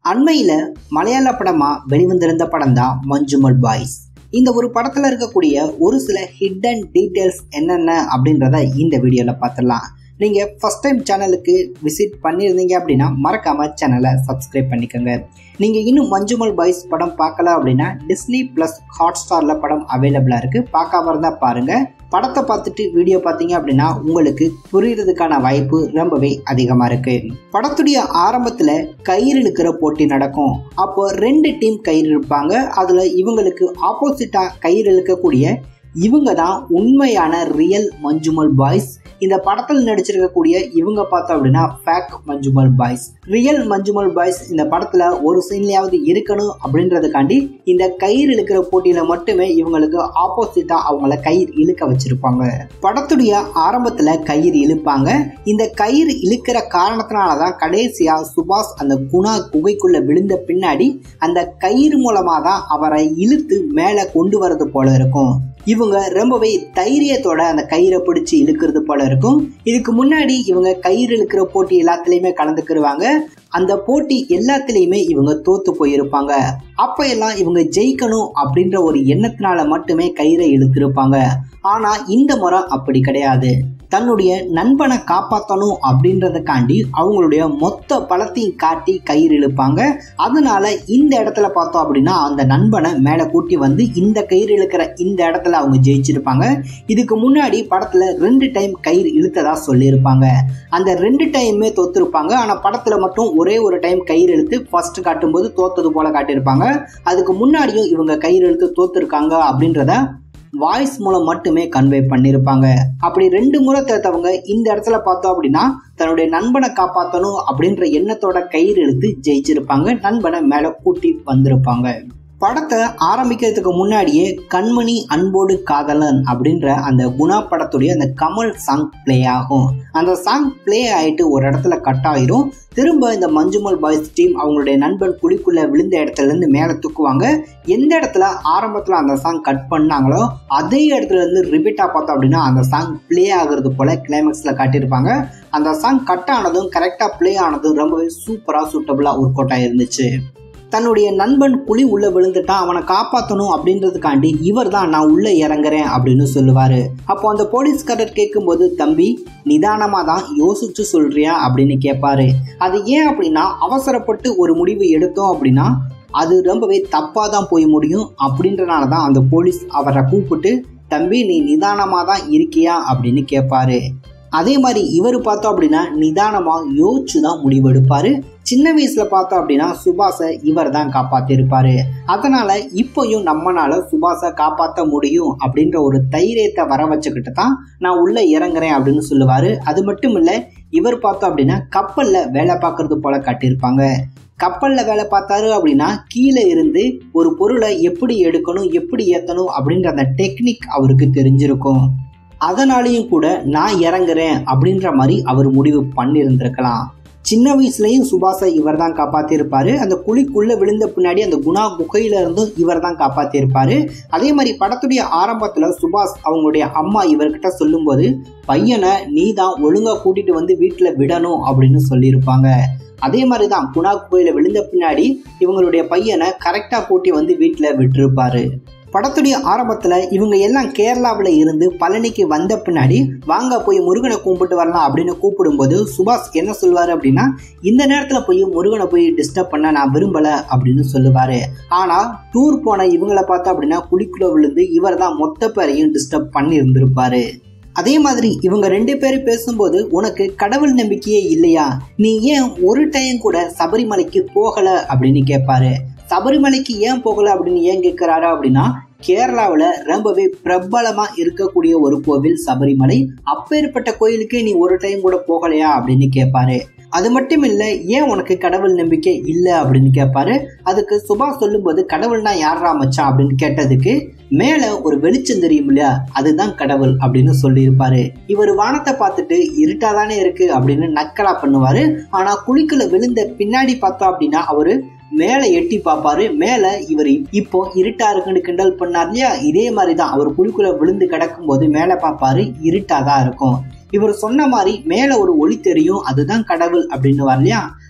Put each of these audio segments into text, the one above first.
அண்மையில் மலையாள படமாக வெளிவந்திருந்த படம் தான் மஞ்சுமல் பாய்ஸ் இந்த ஒரு படத்தில் இருக்கக்கூடிய ஒரு சில ஹிடன் டீட்டெயில்ஸ் என்னென்ன அப்படின்றத இந்த வீடியோவில் பார்த்துடலாம் நீங்கள் ஃபஸ்ட் டைம் சேனலுக்கு விசிட் பண்ணியிருந்தீங்க அப்படின்னா மறக்காமல் சேனலை சப்ஸ்கிரைப் பண்ணிக்கோங்க நீங்கள் இன்னும் மஞ்சுமல் பாய்ஸ் படம் பார்க்கல அப்படின்னா டிஸ்னி ப்ளஸ் ஹாட் ஸ்டாரில் படம் அவைலபிளாக இருக்குது பார்க்காம இருந்தால் பாருங்கள் படத்தை பார்த்துட்டு வீடியோ பார்த்தீங்க அப்படின்னா உங்களுக்கு புரியுறதுக்கான வாய்ப்பு ரொம்பவே அதிகமாக இருக்குது படத்துடைய ஆரம்பத்தில் கயிறு இழுக்கிற போட்டி நடக்கும் அப்போ ரெண்டு டீம் கயிறு இழுப்பாங்க அதில் இவங்களுக்கு ஆப்போசிட்டாக கயிறு இழுக்கக்கூடிய இவங்க தான் உண்மையான ரியல் மஞ்சுமல் பாய்ஸ் இந்த படத்தில் நடிச்சிருக்கக்கூடிய இவங்க பார்த்தோம் அப்படின்னா fake Manjummel Boys real Manjummel Boys இந்த படத்தில் ஒரு சீன்லையாவது இருக்கணும் அப்படின்றதுக்காண்டி இந்த கயிறு இழுக்கிற போட்டியில் மட்டுமே இவங்களுக்கு ஆப்போசிட்டாக அவங்கள கயிறு இழுக்க வச்சிருப்பாங்க படத்துடைய ஆரம்பத்தில் கயிறு இழுப்பாங்க இந்த கயிறு இழுக்கிற காரணத்தினால தான் கடைசியாக சுபாஷ் அந்த குணா குகைக்குள்ள விழுந்த பின்னாடி அந்த கயிறு மூலமாக தான் அவரை இழுத்து மேலே கொண்டு வரது போல இருக்கும் இவங்க ரொம்பவே தைரியத்தோட அந்த கயிறை பிடிச்சி இழுக்கிறது போல இருக்கும் இதுக்கு முன்னாடி இவங்க கயிறு இழுக்கிற போட்டி எல்லாத்துலேயுமே கலந்துக்கிடுவாங்க அந்த போட்டி எல்லாத்துலேயுமே இவங்க தோத்து போயிருப்பாங்க அப்ப எல்லாம் இவங்க ஜெயிக்கணும் அப்படின்ற ஒரு எண்ணத்தினால மட்டுமே கயிறை இழுத்திருப்பாங்க ஆனா இந்த முறை அப்படி கிடையாது தன்னுடைய நண்பனை காப்பாற்றணும் அப்படின்றதுக்காண்டி அவங்களுடைய மொத்த பலத்தையும் காட்டி கயிறு இழுப்பாங்க அதனால இந்த இடத்துல பார்த்தோம் அப்படின்னா அந்த நண்பனை மேலே கூட்டி வந்து இந்த கயிறு இழுக்கிற இந்த இடத்துல அவங்க ஜெயிச்சிருப்பாங்க இதுக்கு முன்னாடி படத்தில் ரெண்டு டைம் கயிறு இழுத்ததா சொல்லியிருப்பாங்க அந்த ரெண்டு டைமே தோத்துருப்பாங்க ஆனால் படத்தில் மட்டும் ஒரே ஒரு டைம் கயிறு இழுத்து ஃபர்ஸ்ட் காட்டும்போது தோத்தது போல காட்டியிருப்பாங்க அதுக்கு முன்னாடியும் இவங்க கயிறு இழுத்து தோத்துருக்காங்க அப்படின்றத வாய்ஸ் மூலம் மட்டுமே கன்வே பண்ணியிருப்பாங்க அப்படி ரெண்டு முறை தேர்த்தவங்க இந்த இடத்துல பார்த்தோம் அப்படின்னா தன்னுடைய நண்பனை காப்பாற்றணும் அப்படின்ற எண்ணத்தோட கயிறு இழுத்து ஜெயிச்சிருப்பாங்க நண்பனை மேலே கூட்டி வந்திருப்பாங்க படத்தை ஆரம்பிக்கிறதுக்கு முன்னாடியே கண்மணி அன்போடு காதலன் அப்படின்ற அந்த குணா படத்துடைய அந்த கமல் சாங் பிளே ஆகும் அந்த சாங் பிளே ஆகிட்டு ஒரு இடத்துல கட் ஆயிரும் திரும்ப இந்த மஞ்சுமல் பாய்ஸ் டீம் அவங்களுடைய நண்பன் குழிக்குள்ள விழுந்த இடத்துல இருந்து மேலே தூக்குவாங்க எந்த இடத்துல ஆரம்பத்தில் அந்த சாங் கட் பண்ணாங்களோ அதே இடத்துல இருந்து ரிப்பீட்டாக பார்த்தோம் அப்படின்னா அந்த சாங் பிளே ஆகுறது போல கிளைமேக்ஸில் காட்டியிருப்பாங்க அந்த சாங் கட் ஆனதும் கரெக்டாக பிளே ஆனதும் ரொம்பவே சூப்பராக சூட்டபுளாக ஒர்க் அவுட் ஆயிருந்துச்சு தன்னுடைய நண்பன் குழி உள்ள விழுந்துட்டான் அவனை காப்பாற்றணும் அப்படின்றதுக்காண்டி இவர் தான் நான் உள்ள இறங்குறேன் அப்படின்னு சொல்லுவாரு அப்போ அந்த போலீஸ்காரர் கேட்கும்போது தம்பி நிதானமாக தான் யோசிச்சு சொல்றியா அப்படின்னு கேட்பாரு அது ஏன் அப்படின்னா அவசரப்பட்டு ஒரு முடிவு எடுத்தோம் அப்படின்னா அது ரொம்பவே தப்பாக தான் போய் முடியும் அப்படின்றனால தான் அந்த போலீஸ் அவரை கூப்பிட்டு தம்பி நீ நிதானமாக தான் இருக்கியா அப்படின்னு கேட்பாரு அதே மாதிரி இவர் பார்த்தோம் அப்படின்னா நிதானமாக யோசிச்சு தான் முடிவெடுப்பார் சின்ன வயசில் பார்த்தோம் அப்படின்னா சுபாஷை இவர் தான் காப்பாற்றிருப்பாரு அதனால் இப்போயும் நம்மளால் சுபாஷை காப்பாற்ற முடியும் அப்படின்ற ஒரு தைரியத்தை வர வச்சுக்கிட்டு தான் நான் உள்ளே இறங்குறேன் அப்படின்னு சொல்லுவார் அது மட்டும் இல்லை இவர் பார்த்தோம் அப்படின்னா கப்பலில் வேலை பார்க்கறது போல காட்டியிருப்பாங்க கப்பலில் வேலை பார்த்தாரு அப்படின்னா கீழே இருந்து ஒரு பொருளை எப்படி எடுக்கணும் எப்படி ஏற்றணும் அப்படின்ற அந்த டெக்னிக் அவருக்கு தெரிஞ்சிருக்கும் அதனாலேயும் கூட நான் இறங்குறேன் அப்படின்ற மாதிரி அவர் முடிவு பண்ணியிருந்திருக்கலாம் சின்ன வயசுலையும் சுபாஷை இவர் தான் காப்பாற்றிருப்பாரு அந்த குழிக்குள்ளே விழுந்த பின்னாடி அந்த குணா குகையில இருந்தும் இவர் தான் காப்பாற்றிருப்பாரு அதே மாதிரி படத்துடைய ஆரம்பத்தில் சுபாஷ் அவங்களுடைய அம்மா இவர்கிட்ட சொல்லும்போது பையனை நீ தான் ஒழுங்காக கூட்டிட்டு வந்து வீட்டில் விடணும் அப்படின்னு சொல்லியிருப்பாங்க அதே மாதிரி தான் குணா குகையில் விழுந்த பின்னாடி இவங்களுடைய பையனை கரெக்டாக கூட்டி வந்து வீட்டில் விட்டுருப்பாரு படத்துடைய ஆரம்பத்தில் இவங்க எல்லாம் கேரளாவில் இருந்து பழனிக்கு வந்த பின்னாடி வாங்க போய் முருகனை கும்பிட்டு வரலாம் அப்படின்னு கூப்பிடும்போது சுபாஷ் என்ன சொல்லுவார் அப்படின்னா இந்த நேரத்தில் போய் முருகனை போய் டிஸ்டர்ப் பண்ண நான் விரும்பலை அப்படின்னு சொல்லுவார் ஆனால் டூர் போன இவங்களை பார்த்தா அப்படின்னா குழிக்குள்ள விழுந்து இவர் தான் மொத்த பேரையும் டிஸ்டர்ப் பண்ணி இருந்திருப்பாரு அதே மாதிரி இவங்க ரெண்டு பேரும் பேசும்போது உனக்கு கடவுள் நம்பிக்கையே இல்லையா நீ ஏன் ஒரு டைம் கூட சபரிமலைக்கு போகல அப்படின்னு கேட்பாரு சபரிமலைக்கு ஏன் போகல அப்படின்னு ஏன் கேட்கிறாரு அப்படின்னா கேரளாவில் ரொம்பவே பிரபலமாக இருக்கக்கூடிய ஒரு கோவில் சபரிமலை அப்பேற்பட்ட கோயிலுக்கு நீ ஒரு டைம் கூட போகலையா அப்படின்னு கேட்பாரு அது மட்டும் இல்லை ஏன் உனக்கு கடவுள் நம்பிக்கை இல்லை அப்படின்னு கேட்பாரு அதுக்கு சுபாஷ் சொல்லும்போது கடவுள்னா யாரா மச்சான் அப்படின்னு கேட்டதுக்கு மேலே ஒரு வெளிச்சம் தெரியும் இல்லையா அதுதான் கடவுள் அப்படின்னு சொல்லியிருப்பாரு இவர் வானத்தை பார்த்துட்டு இருட்டா தானே இருக்கு அப்படின்னு நக்கலா பண்ணுவாரு ஆனா குழிக்குள்ள விழுந்த பின்னாடி பார்த்தோம் அப்படின்னா அவரு மேலே எட்டி பார்ப்பாரு மேலே இவர் இப்போ இருட்டா இருக்குன்னு கிண்டல் பண்ணார் இல்லையா இதே மாதிரி தான் அவர் குழிக்குள்ள விழுந்து கிடக்கும் போது மேலே பார்ப்பாரு இருட்டா தான் இருக்கும் இவர் சொன்ன மாதிரி மேலே ஒரு ஒளி தெரியும் அதுதான் கடவுள் அப்படின்னு இல்லையா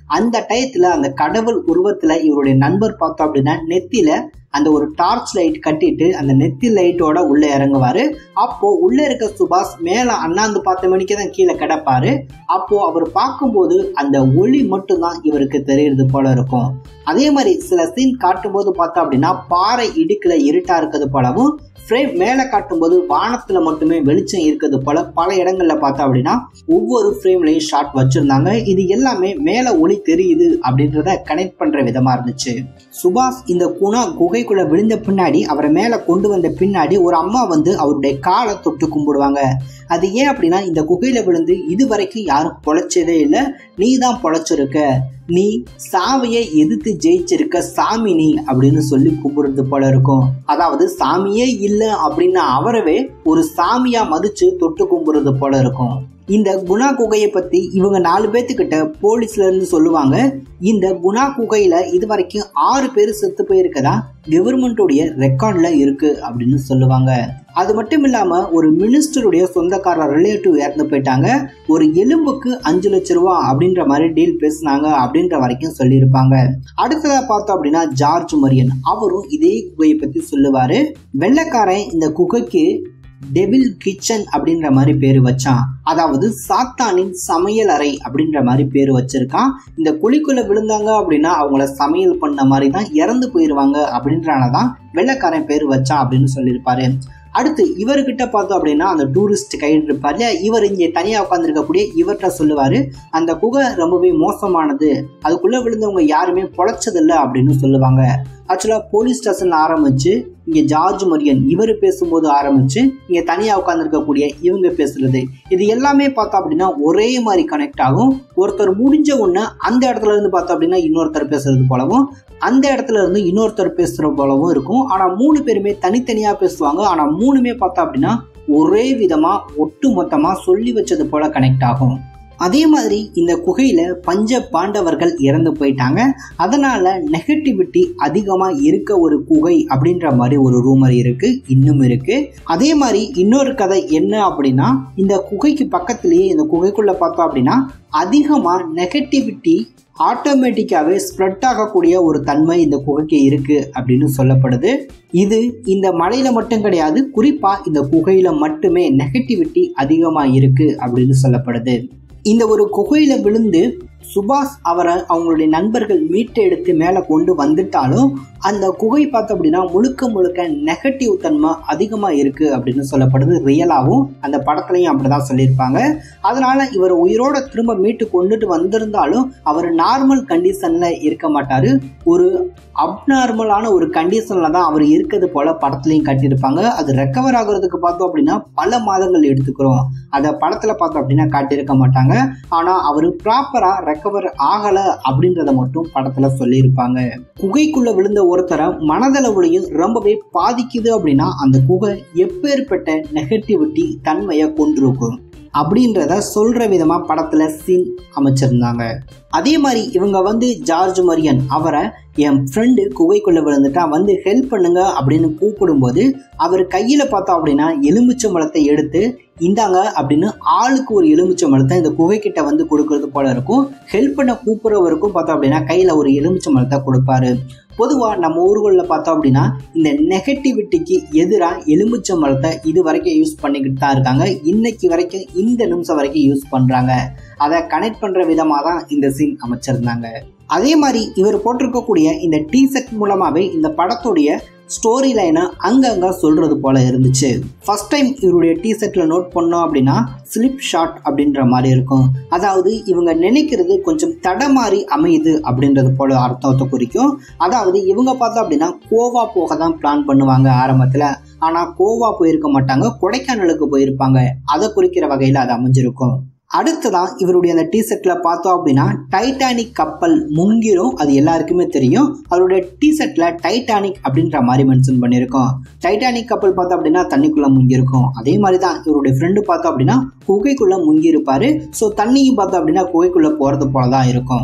அந்த டயத்துல அந்த கடவுள் உருவத்துல இவருடைய நண்பர் பார்த்தோம் அப்படின்னா நெத்தியில அந்த ஒரு டார்ச் லைட் கட்டிட்டு அந்த நெத்தி லைட்டோட உள்ள இறங்குவாரு அப்போ உள்ள இருக்க சுபாஷ் மேல அண்ணாந்து பார்த்த மணிக்கு தான் கீழே கிடப்பாரு அப்போ அவர் பார்க்கும்போது அந்த ஒளி மட்டும்தான் இவருக்கு தெரியுறது போல இருக்கும் அதே மாதிரி சில சீன் காட்டும்போது பார்த்தோம் அப்படின்னா பாறை இடுக்குல இருட்டா இருக்கிறது போலவும் ஃப்ரேம் மேலே காட்டும்போது வானத்துல மட்டுமே வெளிச்சம் இருக்கிறது போல பல இடங்கள்ல பார்த்தோம் அப்படின்னா ஒவ்வொரு ஃப்ரேம்லையும் ஷாட் வச்சிருந்தாங்க இது எல்லாமே மேல ஒளி தெரியுது அப்படின்றத கனெக்ட் பண்ற விதமா இருந்துச்சு சுபாஷ் இந்த குணா குகைக்குள்ள விழுந்த பின்னாடி அவரை மேல கொண்டு வந்த பின்னாடி ஒரு அம்மா வந்து அவருடைய காலை தொட்டு கும்பிடுவாங்க அது ஏன் அப்படின்னா இந்த குகையில விழுந்து இது வரைக்கும் யாரும் பொழைச்சதே இல்லை நீ தான் பொழைச்சிருக்க நீ சாமியை எதிர்த்து ஜெயிச்சிருக்க சாமி நீ அப்படின்னு சொல்லி கும்பிடுறது போல இருக்கும் அதாவது சாமியே இல்லை அப்படின்னு அவரவே ஒரு சாமியா மதிச்சு தொட்டு கும்பிடுறது போல இருக்கும் இந்த குணா குகையை பத்தி இவங்க நாலு பேர்த்துக்கிட்ட போலீஸ்ல இருந்து சொல்லுவாங்க இந்த குணா குகையில இது வரைக்கும் ஆறு பேர் செத்து போயிருக்கதா கவர்மெண்டோடைய ரெக்கார்ட்ல இருக்கு அப்படின்னு சொல்லுவாங்க அது மட்டும் இல்லாம ஒரு மினிஸ்டருடைய சொந்தக்காரர் ரிலேட்டிவ் இறந்து போயிட்டாங்க ஒரு எலும்புக்கு அஞ்சு லட்ச ரூபா அப்படின்ற மாதிரி டீல் பேசினாங்க அப்படின்ற வரைக்கும் சொல்லியிருப்பாங்க அடுத்ததா பார்த்தோம் அப்படின்னா ஜார்ஜ் மரியன் அவரும் இதே குகையை பத்தி சொல்லுவாரு வெள்ளக்காரன் இந்த குகைக்கு டெவில் கிச்சன் அப்படின்ற மாதிரி பேர் வச்சான் அதாவது சாத்தானின் சமையல் அறை அப்படின்ற மாதிரி பேர் வச்சிருக்கான் இந்த குழிக்குள்ள விழுந்தாங்க அப்படின்னா அவங்கள சமையல் பண்ண மாதிரி தான் இறந்து போயிடுவாங்க அப்படின்றனாலதான் வெள்ளக்காரன் பேர் வச்சான் அப்படின்னு சொல்லியிருப்பாரு அடுத்து இவர்கிட்ட பார்த்தோம் அப்படின்னா அந்த டூரிஸ்ட் கைடு இருப்பாரு இவர் இங்கே தனியாக உட்காந்துருக்கக்கூடிய இவர்கிட்ட சொல்லுவாரு அந்த குகை ரொம்பவே மோசமானது அதுக்குள்ள விழுந்தவங்க யாருமே பொழைச்சதில்லை அப்படின்னு சொல்லுவாங்க ஆக்சுவலாக போலீஸ் ஸ்டேஷன்ல ஆரம்பிச்சு இங்கே ஜார்ஜ் மரியன் இவர் பேசும்போது ஆரம்பிச்சு இங்கே தனியாக உட்காந்துருக்கக்கூடிய இவங்க பேசுறது இது எல்லாமே பார்த்தோம் அப்படின்னா ஒரே மாதிரி கனெக்ட் ஆகும் ஒருத்தர் முடிஞ்ச உடனே அந்த இடத்துல இருந்து பார்த்தோம் அப்படின்னா இன்னொருத்தர் பேசுறது போலவும் அந்த இடத்துல இருந்து இன்னொருத்தர் பேசுற போலவும் இருக்கும் ஆனால் மூணு பேருமே தனித்தனியாக பேசுவாங்க ஆனால் மூணுமே பார்த்தோம் அப்படின்னா ஒரே விதமாக ஒட்டு மொத்தமாக சொல்லி வச்சது போல கனெக்ட் ஆகும் அதே மாதிரி இந்த குகையில பஞ்ச பாண்டவர்கள் இறந்து போயிட்டாங்க அதனால நெகட்டிவிட்டி அதிகமா இருக்க ஒரு குகை அப்படின்ற மாதிரி ஒரு ரூமர் இருக்கு இன்னும் இருக்கு அதே மாதிரி இன்னொரு கதை என்ன அப்படின்னா இந்த குகைக்கு பக்கத்திலேயே இந்த குகைக்குள்ள பார்த்தோம் அப்படின்னா அதிகமா நெகட்டிவிட்டி ஆட்டோமேட்டிக்காகவே ஸ்ப்ரெட் ஆகக்கூடிய ஒரு தன்மை இந்த குகைக்கு இருக்கு அப்படின்னு சொல்லப்படுது இது இந்த மலையில மட்டும் கிடையாது குறிப்பா இந்த குகையில மட்டுமே நெகட்டிவிட்டி அதிகமா இருக்கு அப்படின்னு சொல்லப்படுது இந்த ஒரு குகையில விழுந்து சுபாஷ் அவரை அவங்களுடைய நண்பர்கள் மீட்டு எடுத்து மேலே கொண்டு வந்துட்டாலும் அந்த குகை பார்த்தோம் அப்படின்னா முழுக்க முழுக்க நெகட்டிவ் தன்மை அதிகமாக இருக்குது அப்படின்னு சொல்லப்படுது ரியலாகவும் அந்த படத்துலையும் அப்படி தான் சொல்லியிருப்பாங்க அதனால இவர் உயிரோட திரும்ப மீட்டு கொண்டுட்டு வந்திருந்தாலும் அவர் நார்மல் கண்டிஷனில் இருக்க மாட்டார் ஒரு அப்நார்மலான ஒரு கண்டிஷனில் தான் அவர் இருக்கிறது போல படத்துலையும் கட்டியிருப்பாங்க அது ரெக்கவர் ஆகுறதுக்கு பார்த்தோம் அப்படின்னா பல மாதங்கள் எடுத்துக்கிறோம் அதை படத்தில் பார்த்தோம் அப்படின்னா காட்டியிருக்க மாட்டாங்க ஆனால் அவர் ப்ராப்பராக ரெக்கவர் ஆகலை அப்படின்றத மட்டும் படத்தில் சொல்லியிருப்பாங்க குகைக்குள்ளே விழுந்த ஒருத்தரை மனதளவுலையும் ரொம்பவே பாதிக்குது அப்படின்னா அந்த குகை எப்பேற்பட்ட நெகட்டிவிட்டி தன்மையை கொண்டிருக்கும் அப்படின்றத சொல்ற விதமா படத்துல சீன் அமைச்சிருந்தாங்க அதே மாதிரி இவங்க வந்து ஜார்ஜ் மரியன் அவரை என் ஃப்ரெண்டு குகைக்குள்ள விழுந்துட்டா வந்து ஹெல்ப் பண்ணுங்க அப்படின்னு கூப்பிடும்போது அவர் கையில பார்த்தோம் அப்படின்னா எலுமிச்சை மலத்தை எடுத்து இந்தாங்க அப்படின்னு ஆளுக்கு ஒரு எலுமிச்சை மலத்தை இந்த குகைக்கிட்ட வந்து கொடுக்கறது போல இருக்கும் ஹெல்ப் பண்ண கூப்பிடுறவருக்கும் பார்த்தோம் அப்படின்னா கையில ஒரு எலுமிச்சை மலத்தை கொடுப்பாரு பொதுவாக நம்ம ஊர்களில் பார்த்தோம் அப்படின்னா இந்த நெகட்டிவிட்டிக்கு எதிராக எலுமிச்சை மரத்தை இது வரைக்கும் யூஸ் பண்ணிக்கிட்டு தான் இருக்காங்க இன்னைக்கு வரைக்கும் இந்த நிமிஷம் வரைக்கும் யூஸ் பண்ணுறாங்க அதை கனெக்ட் பண்ணுற விதமாக தான் இந்த சீன் அமைச்சிருந்தாங்க அதே மாதிரி இவர் போட்டிருக்கக்கூடிய இந்த டிஷர்ட் மூலமாகவே இந்த படத்துடைய ஸ்டோரி லைனை அங்கங்க சொல்றது போல இருந்துச்சு ஃபர்ஸ்ட் டைம் இவருடைய டிஷர்ட்ல நோட் பண்ணோம் அப்படின்னா ஸ்லிப் ஷாட் அப்படின்ற மாதிரி இருக்கும் அதாவது இவங்க நினைக்கிறது கொஞ்சம் தடமாறி அமையுது அப்படின்றது போல அர்த்தத்தை குறிக்கும் அதாவது இவங்க பார்த்தோம் அப்படின்னா கோவா போக தான் பிளான் பண்ணுவாங்க ஆரம்பத்தில் ஆனால் கோவா போயிருக்க மாட்டாங்க கொடைக்கானலுக்கு போயிருப்பாங்க அதை குறிக்கிற வகையில் அது அமைஞ்சிருக்கும் அடுத்ததான் இவருடைய அந்த டிஷர்ட்ல பார்த்தோம் அப்படின்னா டைட்டானிக் கப்பல் முங்கிரும் அது எல்லாருக்குமே தெரியும் அவருடைய டிஷர்ட்ல டைட்டானிக் அப்படின்ற மாதிரி மென்ஷன் பண்ணியிருக்கோம் டைட்டானிக் கப்பல் பார்த்தோம் அப்படின்னா தண்ணிக்குள்ள முங்கியிருக்கும் அதே மாதிரி தான் இவருடைய ஃப்ரெண்டு பார்த்தோம் அப்படின்னா குகைக்குள்ள முங்கி இருப்பாரு ஸோ தண்ணியும் பார்த்தோம் அப்படின்னா குகைக்குள்ள போறது போல தான் இருக்கும்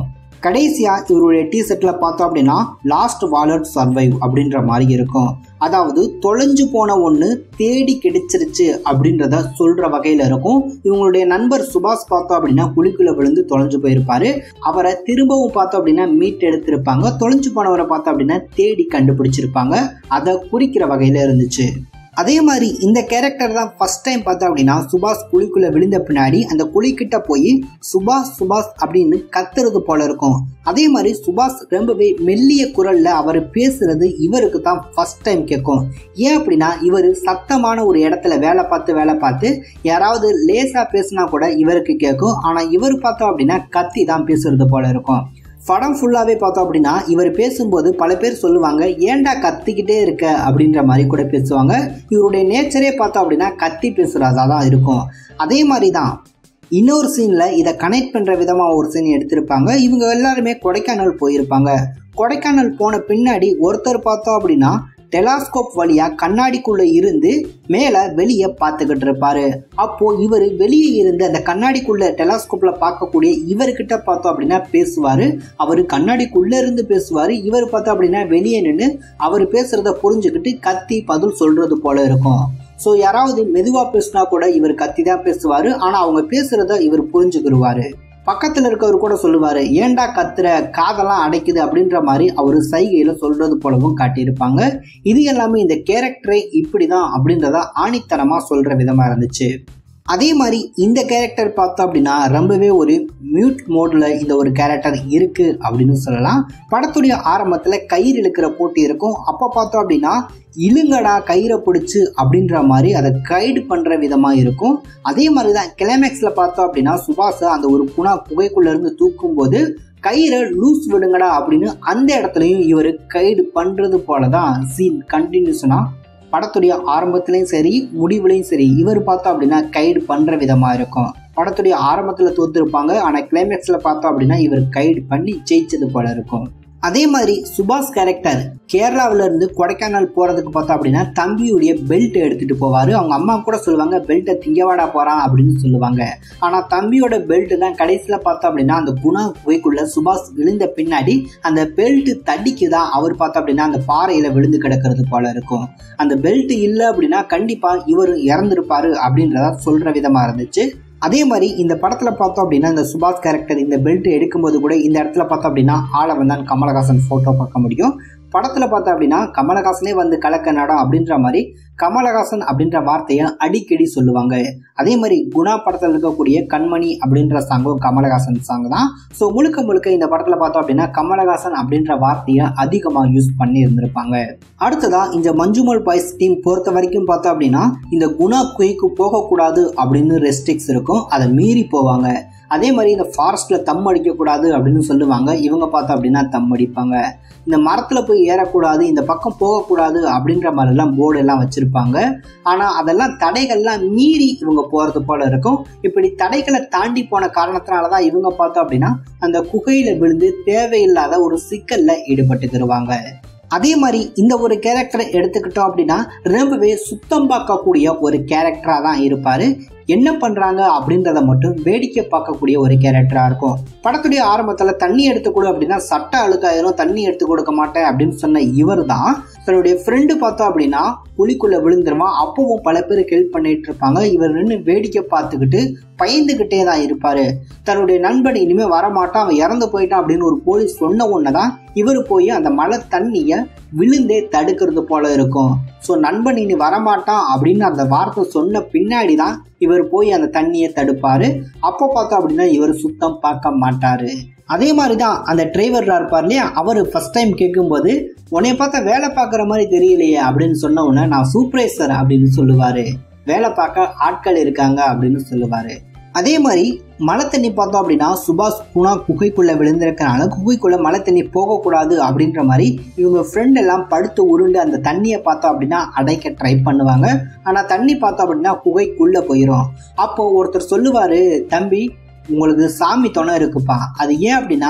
கடைசியா இவருடைய டிஷர்ட்ல பார்த்தோம் அப்படின்னா லாஸ்ட் வாலட் சர்வைவ் அப்படின்ற மாதிரி இருக்கும் அதாவது தொலைஞ்சு போன ஒன்று தேடி கிடைச்சிருச்சு அப்படின்றத சொல்ற வகையில இருக்கும் இவங்களுடைய நண்பர் சுபாஷ் பார்த்தோம் அப்படின்னா குழிக்குள்ள விழுந்து தொலைஞ்சு போயிருப்பாரு அவரை திரும்பவும் பார்த்தோம் அப்படின்னா மீட் எடுத்திருப்பாங்க தொலைஞ்சு போனவரை பார்த்தோம் அப்படின்னா தேடி கண்டுபிடிச்சிருப்பாங்க அதை குறிக்கிற வகையில இருந்துச்சு அதே மாதிரி இந்த கேரக்டர் தான் ஃபர்ஸ்ட் டைம் பார்த்தோம் அப்படின்னா சுபாஷ் குழிக்குள்ள விழுந்த பின்னாடி அந்த குழிக்கிட்ட போய் சுபாஷ் சுபாஷ் அப்படின்னு கத்துறது போல இருக்கும் அதே மாதிரி சுபாஷ் ரொம்பவே மெல்லிய குரல்ல அவர் பேசுறது இவருக்கு தான் ஃபர்ஸ்ட் டைம் கேட்கும் ஏன் அப்படின்னா இவர் சத்தமான ஒரு இடத்துல வேலை பார்த்து வேலை பார்த்து யாராவது லேசா பேசினா கூட இவருக்கு கேட்கும் ஆனா இவர் பார்த்தோம் அப்படின்னா கத்தி தான் பேசுறது போல இருக்கும் படம் ஃபுல்லாகவே பார்த்தோம் அப்படின்னா இவர் பேசும்போது பல பேர் சொல்லுவாங்க ஏன்டா கத்திக்கிட்டே இருக்க அப்படின்ற மாதிரி கூட பேசுவாங்க இவருடைய நேச்சரே பார்த்தோம் அப்படின்னா கத்தி பேசுகிறதா தான் இருக்கும் அதே மாதிரி தான் இன்னொரு சீனில் இதை கனெக்ட் பண்ணுற விதமாக ஒரு சீன் எடுத்திருப்பாங்க இவங்க எல்லாருமே கொடைக்கானல் போயிருப்பாங்க கொடைக்கானல் போன பின்னாடி ஒருத்தர் பார்த்தோம் அப்படின்னா டெலாஸ்கோப் வழியா கண்ணாடிக்குள்ள இருந்து மேல வெளியே பார்த்துக்கிட்டு இருப்பாரு அப்போ இவர் வெளியே இருந்து அந்த கண்ணாடிக்குள்ள டெலாஸ்கோப்ல பார்க்கக்கூடிய இவர்கிட்ட பார்த்தோம் அப்படின்னா பேசுவாரு அவர் கண்ணாடிக்குள்ள இருந்து பேசுவாரு இவர் பார்த்தோம் அப்படின்னா வெளியே நின்று அவர் பேசுறத புரிஞ்சுக்கிட்டு கத்தி பதில் சொல்றது போல இருக்கும் ஸோ யாராவது மெதுவாக பேசினா கூட இவர் கத்தி தான் பேசுவார் ஆனால் அவங்க பேசுகிறத இவர் புரிஞ்சுக்கிடுவார் பக்கத்தில் இருக்கவர் கூட சொல்லுவார் ஏன்டா கத்துற காதெல்லாம் அடைக்குது அப்படின்ற மாதிரி அவர் சைகையில் சொல்கிறது போலவும் காட்டியிருப்பாங்க இது எல்லாமே இந்த கேரக்டரை இப்படி தான் அப்படின்றத ஆணித்தனமாக சொல்கிற விதமாக இருந்துச்சு அதே மாதிரி இந்த கேரக்டர் பார்த்தோம் அப்படின்னா ரொம்பவே ஒரு மியூட் மோடில் இந்த ஒரு கேரக்டர் இருக்குது அப்படின்னு சொல்லலாம் படத்துடைய ஆரம்பத்தில் கயிறு இழுக்கிற போட்டி இருக்கும் அப்போ பார்த்தோம் அப்படின்னா இழுங்கடா கயிறை பிடிச்சி அப்படின்ற மாதிரி அதை கைடு பண்ணுற விதமாக இருக்கும் அதே மாதிரி தான் கிளைமேக்ஸில் பார்த்தோம் அப்படின்னா சுபாஷை அந்த ஒரு குணா புகைக்குள்ளேருந்து தூக்கும்போது கயிறை லூஸ் விடுங்கடா அப்படின்னு அந்த இடத்துலையும் இவர் கைடு பண்ணுறது போல தான் சீன் கண்டினியூஷனாக படத்துடைய ஆரம்பத்துலேயும் சரி முடிவுலையும் சரி இவர் பார்த்தோம் அப்படின்னா கைடு பண்ணுற விதமாக இருக்கும் படத்துடைய ஆரம்பத்தில் தோத்துருப்பாங்க ஆனால் கிளைமேக்ஸில் பார்த்தோம் அப்படின்னா இவர் கைடு பண்ணி ஜெயிச்சது போல இருக்கும் அதே மாதிரி சுபாஷ் கேரக்டர் கேரளாவில இருந்து கொடைக்கானல் போறதுக்கு பார்த்தோம் அப்படின்னா தம்பியுடைய பெல்ட் எடுத்துட்டு போவாரு அவங்க அம்மா கூட சொல்லுவாங்க பெல்ட்டை திங்கவாடா போறான் அப்படின்னு சொல்லுவாங்க ஆனா தம்பியோட பெல்ட் தான் கடைசியில பார்த்தோம் அப்படின்னா அந்த குணா குகைக்குள்ள சுபாஷ் விழுந்த பின்னாடி அந்த பெல்ட் தடிக்குதான் அவர் பார்த்தோம் அப்படின்னா அந்த பாறையில விழுந்து கிடக்கிறது போல இருக்கும் அந்த பெல்ட் இல்லை அப்படின்னா கண்டிப்பா இவர் இறந்திருப்பாரு அப்படின்றத சொல்ற விதமா இருந்துச்சு அதே மாதிரி இந்த படத்தில் பார்த்தோம் அப்படின்னா இந்த சுபாஷ் கேரக்டர் இந்த பெல்ட் எடுக்கும்போது கூட இந்த இடத்துல பார்த்தோம் அப்படின்னா ஆளை வந்தான் கமலஹாசன் ஃபோட்டோ பார்க்க முடியும் படத்தில் பார்த்தோம் அப்படின்னா கமலஹாசனே வந்து கலக்க நடம் அப்படின்ற மாதிரி கமலஹாசன் அப்படின்ற வார்த்தையை அடிக்கடி சொல்லுவாங்க அதே மாதிரி குணா படத்தில் இருக்கக்கூடிய கண்மணி அப்படின்ற சாங்கும் கமலஹாசன் சாங் தான் ஸோ முழுக்க முழுக்க இந்த படத்தில் பார்த்தோம் அப்படின்னா கமலஹாசன் அப்படின்ற வார்த்தையை அதிகமாக யூஸ் பண்ணி இருந்திருப்பாங்க அடுத்ததா இந்த மஞ்சுமல் பாய்ஸ் டீம் பொறுத்த வரைக்கும் பார்த்தோம் அப்படின்னா இந்த குணா குயிக்கு போகக்கூடாது அப்படின்னு ரெஸ்ட்ரிக்ஸ் இருக்கும் அதை மீறி போவாங்க அதே மாதிரி இந்த ஃபாரஸ்ட்ல தம் அடிக்கக்கூடாது அப்படின்னு சொல்லுவாங்க இவங்க பார்த்தோம் அப்படின்னா தம் அடிப்பாங்க இந்த மரத்தில் போய் ஏறக்கூடாது இந்த பக்கம் போகக்கூடாது அப்படின்ற மாதிரிலாம் போர்டு எல்லாம் வச்சுருப்பாங்க ஆனால் அதெல்லாம் தடைகள்லாம் மீறி இவங்க போகிறது போல இருக்கும் இப்படி தடைகளை தாண்டி போன காரணத்தினால தான் இவங்க பார்த்தோம் அப்படின்னா அந்த குகையில் விழுந்து தேவையில்லாத ஒரு சிக்கலில் ஈடுபட்டுக்கிடுவாங்க அதே மாதிரி இந்த ஒரு கேரக்டரை எடுத்துக்கிட்டோம் அப்படின்னா ரொம்பவே சுத்தம் பார்க்கக்கூடிய ஒரு கேரக்டராக தான் இருப்பார் என்ன பண்ணுறாங்க அப்படின்றத மட்டும் வேடிக்கை பார்க்கக்கூடிய ஒரு கேரக்டராக இருக்கும் படத்துடைய ஆரம்பத்தில் தண்ணி எடுத்து கொடு அப்படின்னா சட்டை அழுக்காயிரும் தண்ணி எடுத்து கொடுக்க மாட்டேன் அப்படின்னு சொன்ன இவர் தான் தன்னுடைய ஃப்ரெண்டு பார்த்தோம் அப்படின்னா குழிக்குள்ள விழுந்துருவான் அப்பவும் பல பேர் ஹெல்ப் பண்ணிட்டு இருப்பாங்க இவர் நின்று வேடிக்கை பார்த்துக்கிட்டு பயந்துக்கிட்டே தான் இருப்பாரு தன்னுடைய நண்பன் இனிமே வரமாட்டான் அவன் இறந்து போயிட்டான் அப்படின்னு ஒரு போலீஸ் சொன்ன உடனே தான் இவர் போய் அந்த மழை தண்ணியை விழுந்தே தடுக்கிறது போல இருக்கும் ஸோ நண்பன் இனி வரமாட்டான் அப்படின்னு அந்த வார்த்தை சொன்ன பின்னாடி தான் இவர் போய் அந்த தண்ணியை தடுப்பாரு அப்போ பார்த்தோம் அப்படின்னா இவர் சுத்தம் பார்க்க மாட்டாரு அதே மாதிரி தான் அந்த டிரைவர்லாம் இருப்பார் இல்லையா அவர் ஃபர்ஸ்ட் டைம் கேட்கும்போது உன்னைய பார்த்தா வேலை பார்க்குற மாதிரி தெரியலையே அப்படின்னு சொன்ன உடனே நான் சூப்பர்வைசர் அப்படின்னு சொல்லுவார் வேலை பார்க்க ஆட்கள் இருக்காங்க அப்படின்னு சொல்லுவார் அதே மாதிரி மழை தண்ணி பார்த்தோம் அப்படின்னா சுபாஷ் குணா குகைக்குள்ள விழுந்திருக்கனால குகைக்குள்ள மழை தண்ணி போகக்கூடாது அப்படின்ற மாதிரி இவங்க ஃப்ரெண்ட் எல்லாம் படுத்து உருண்டு அந்த தண்ணியை பார்த்தோம் அப்படின்னா அடைக்க ட்ரை பண்ணுவாங்க ஆனால் தண்ணி பார்த்தோம் அப்படின்னா குகைக்குள்ள போயிடும் அப்போ ஒருத்தர் சொல்லுவாரு தம்பி உங்களுக்கு சாமி துணை இருக்குப்பா அது ஏன் அப்படின்னா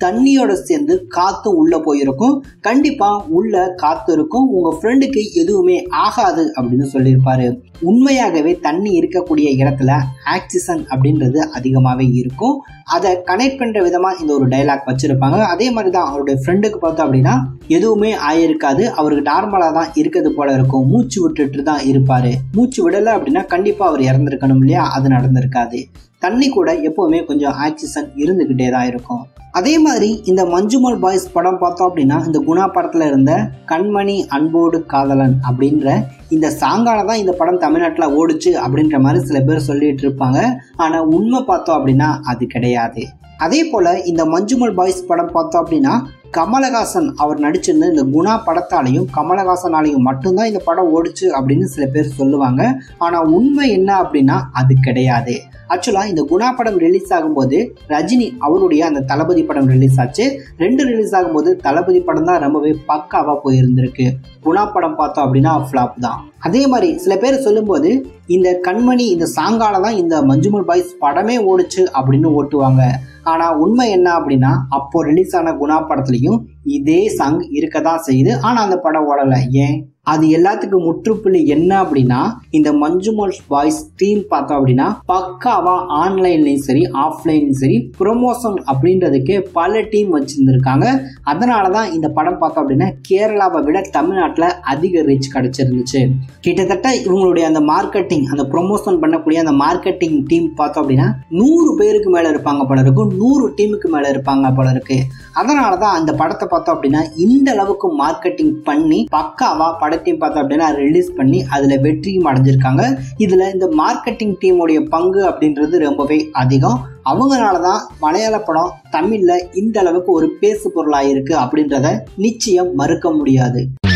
தண்ணியோட சேர்ந்து காத்தும் உள்ள போயிருக்கும் கண்டிப்பா உள்ள காத்து இருக்கும் உங்க ஃப்ரெண்டுக்கு எதுவுமே ஆகாது அப்படின்னு சொல்லியிருப்பாரு உண்மையாகவே தண்ணி இருக்கக்கூடிய இடத்துல ஆக்சிஜன் அப்படின்றது அதிகமாகவே இருக்கும் அதை கனெக்ட் பண்ற விதமா இந்த ஒரு டைலாக் வச்சிருப்பாங்க அதே மாதிரி தான் அவருடைய ஃப்ரெண்டுக்கு பார்த்தோம் அப்படின்னா எதுவுமே ஆயிருக்காது அவருக்கு நார்மலாக தான் இருக்கிறது போல இருக்கும் மூச்சு விட்டுட்டு தான் இருப்பாரு மூச்சு விடலை அப்படின்னா கண்டிப்பா அவர் இறந்துருக்கணும் இல்லையா அது நடந்திருக்காது தண்ணி கூட எப்பவுமே கொஞ்சம் ஆக்சிஜன் இருந்துகிட்டே தான் இருக்கும் அதே மாதிரி இந்த மஞ்சுமல் பாய்ஸ் படம் பார்த்தோம் அப்படின்னா இந்த குணா படத்துல இருந்த கண்மணி அன்போடு காதலன் அப்படின்ற இந்த சாங்கால தான் இந்த படம் தமிழ்நாட்டில் ஓடுச்சு அப்படின்ற மாதிரி சில பேர் சொல்லிட்டு இருப்பாங்க ஆனால் உண்மை பார்த்தோம் அப்படின்னா அது கிடையாது அதே போல இந்த மஞ்சுமல் பாய்ஸ் படம் பார்த்தோம் அப்படின்னா கமலஹாசன் அவர் நடிச்சிருந்த இந்த குணா படத்தாலையும் கமலஹாசனாலையும் மட்டும்தான் இந்த படம் ஓடுச்சு அப்படின்னு சில பேர் சொல்லுவாங்க ஆனால் உண்மை என்ன அப்படின்னா அது கிடையாது ஆக்சுவலாக இந்த குணா படம் ரிலீஸ் ஆகும்போது ரஜினி அவருடைய அந்த தளபதி படம் ரிலீஸ் ஆச்சு ரெண்டு ரிலீஸ் ஆகும்போது தளபதி படம் தான் ரொம்பவே பக்காவாக போயிருந்திருக்கு குணா படம் பார்த்தோம் அப்படின்னா ஃப்ளாப் தான் அதே மாதிரி சில பேர் சொல்லும்போது இந்த கண்மணி இந்த சாங்கால தான் இந்த மஞ்சுமல் பாய்ஸ் படமே ஓடுச்சு அப்படின்னு ஓட்டுவாங்க ஆனால் உண்மை என்ன அப்படின்னா அப்போ ரிலீஸ் ஆன குணா படத்துலையும் இதே சாங் இருக்க தான் செய்யுது ஆனால் அந்த படம் ஓடலை ஏன் அது எல்லாத்துக்கும் முற்றுப்புள்ளி என்ன அப்படின்னா இந்த மஞ்சுமல் பாய்ஸ் டீம் பார்த்தோம் அப்படின்னா பக்காவா ஆன்லைன்லயும் சரி ஆஃப்லைன்லயும் சரி ப்ரொமோஷன் அப்படின்றதுக்கே பல டீம் வச்சிருந்திருக்காங்க அதனால தான் இந்த படம் பார்த்தோம் அப்படின்னா கேரளாவை விட தமிழ்நாட்டில் அதிக ரீச் கிடைச்சிருந்துச்சு கிட்டத்தட்ட இவங்களுடைய அந்த மார்க்கெட்டிங் அந்த ப்ரொமோஷன் பண்ணக்கூடிய அந்த மார்க்கெட்டிங் டீம் பார்த்தோம் அப்படின்னா நூறு பேருக்கு மேலே இருப்பாங்க போல இருக்கும் நூறு டீமுக்கு மேலே இருப்பாங்க போல இருக்கு அதனால தான் அந்த படத்தை பார்த்தோம் அப்படின்னா இந்த அளவுக்கு மார்க்கெட்டிங் பண்ணி பக்காவா படத்தையும் பார்த்தோம் அப்படின்னா ரிலீஸ் பண்ணி அதில் வெற்றியும் அடைஞ்சிருக்காங்க இதில் இந்த மார்க்கெட்டிங் டீமுடைய பங்கு அப்படின்றது ரொம்பவே அதிகம் அவங்களால தான் மலையாள படம் தமிழில் இந்த அளவுக்கு ஒரு பேசு பொருளாக இருக்கு அப்படின்றத நிச்சயம் மறுக்க முடியாது